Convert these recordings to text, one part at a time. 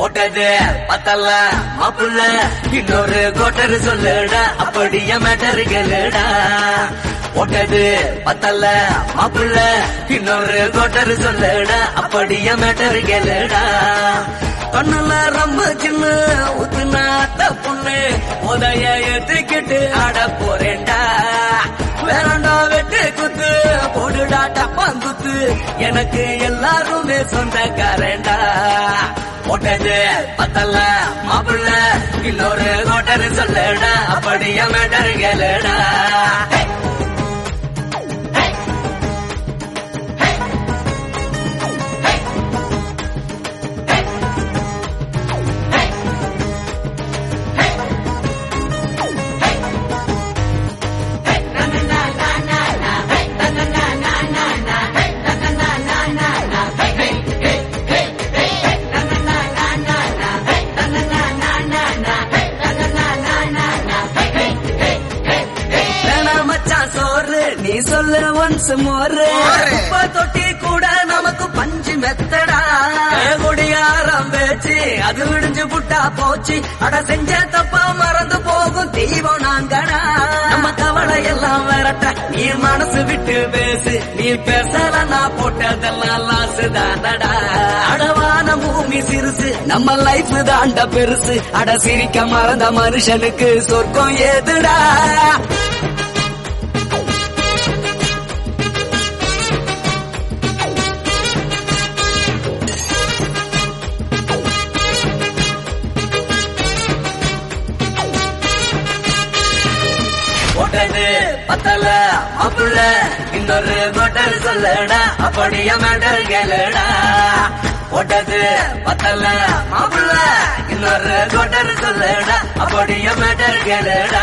போட்டது பத்தல்ல மாப்புள்ள இன்னொரு கோட்டர் சொல்லுடா அப்படியே மேட்டர் கேளுடா போட்டது பத்தல்ல மாப்புள்ள இன்னொரு கோட்டர் சொல்லுடா அப்படியே மேட்டர் கேளுடா கண்ணுல ரொம்ப சின்ன ஊத்துனாத்த பொண்ணு உதய ஏத்துக்கிட்டு ஆட போறேன்டா வேறண்டா வெட்டு குத்து போடுடா டப்பாங்குத்து எனக்கு எல்லாருமே சொந்தக்காரண்டா போட்டது பத்தல்ல மாப்பிள்ள இன்னொரு கோட்டர் சொல்லுடா அப்படியே மேட்டர் கேளுடா வேணா மச்சான் சோறு நீ சொல்லு ஒன்ஸ் மோரு உப்ப தொட்டி கூட நமக்கு பஞ்சு மெத்தடா குடியாரம் பேச்சு அது விடிஞ்சு புட்டா போச்சு அட செஞ்ச தப்பா மறந்து போகும் தெய்வம் நாங்கடா நம்ம கவலை எல்லாம் விரட்ட நீ மனசு விட்டு பேசு நீ பேசல நான் போட்டதெல்லாம் லாசு தானடா அடவான பூமி சிறுசு நம்ம லைஃப் தாண்ட பெருசு அட சிரிக்க மறந்த மனுஷனுக்கு சொர்க்கம் ஏதுடா போட்டது பத்தல மாப்புள்ள இன்னொரு கோட்டர் சொல்லுடா அப்படியே மேட்டர் கேளுடா போட்டது பத்தல மாப்புள்ள இன்னொரு கோட்டர் சொல்லுடா அப்படியே மேட்டர் கேளுடா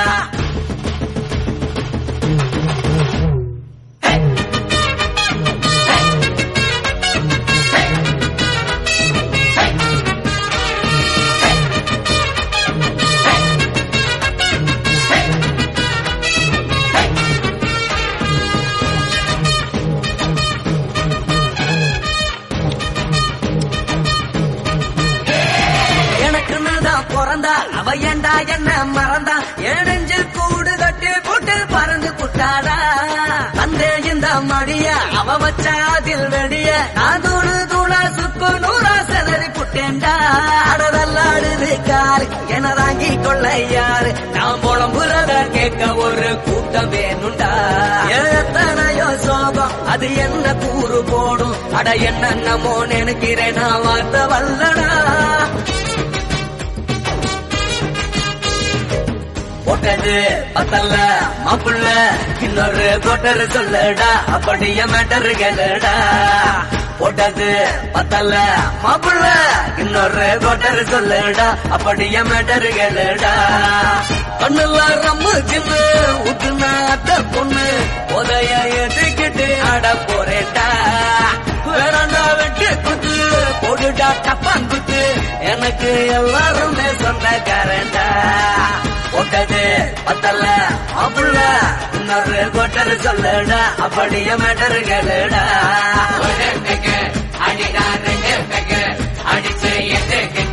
எனக்குன்னு தான் பிறந்தா அவ ஏண்டா என்ன மறந்தா ஏனெஞ்சு கூடு கட்டி போட்டு பறந்து புட்டாடா தந்தே இந்த மடிய அவ வச்சா அதில் வெடிய நான் தூணு தூளா சுக்கு நூறா செதறி புட்டேன்டா அடதல்லாடுது காரு என தாங்கி கொள்ள யாரு நான் புலம்புறத கேட்க ஒரு கூட்டம் வேணுண்டா எத்தனையோ சோகம் அது என்ன கூறு போடும் அட என்னென்னமோ நினைக்கிறேன் நான் வார்த்தை வல்லடா போட்டது பத்தல்ல மாப்புள்ள இன்னொரு கோட்டர் சொல்லுடா அப்படியே மேட்டர் கேளுடா போட்டது பத்தல்ல மாப்புள்ள இன்னொரு கோட்டர் சொல்லுடா அப்படியே மேட்டர் கேளுடா கண்ணுல ரம்மு சின்ன ஊத்துனா அத்த பொண்ணு உதய ஏத்துக்கிட்டு ஆட போறேன்டா வேறண்டா வெட்டு குத்து போடுடா டப்பாங்குத்து எனக்கு எல்லாருமே சொந்தக்காரண்டா போட்டது பத்தல்ல அப்புள்ள இன்னொரு கோட்டர் சொல்லுடா அப்படியே மேட்டர் கேளுடா ஒரு பெக்கு அடிடா ரெண்டு பெக்கு அடிச்சு எட்டு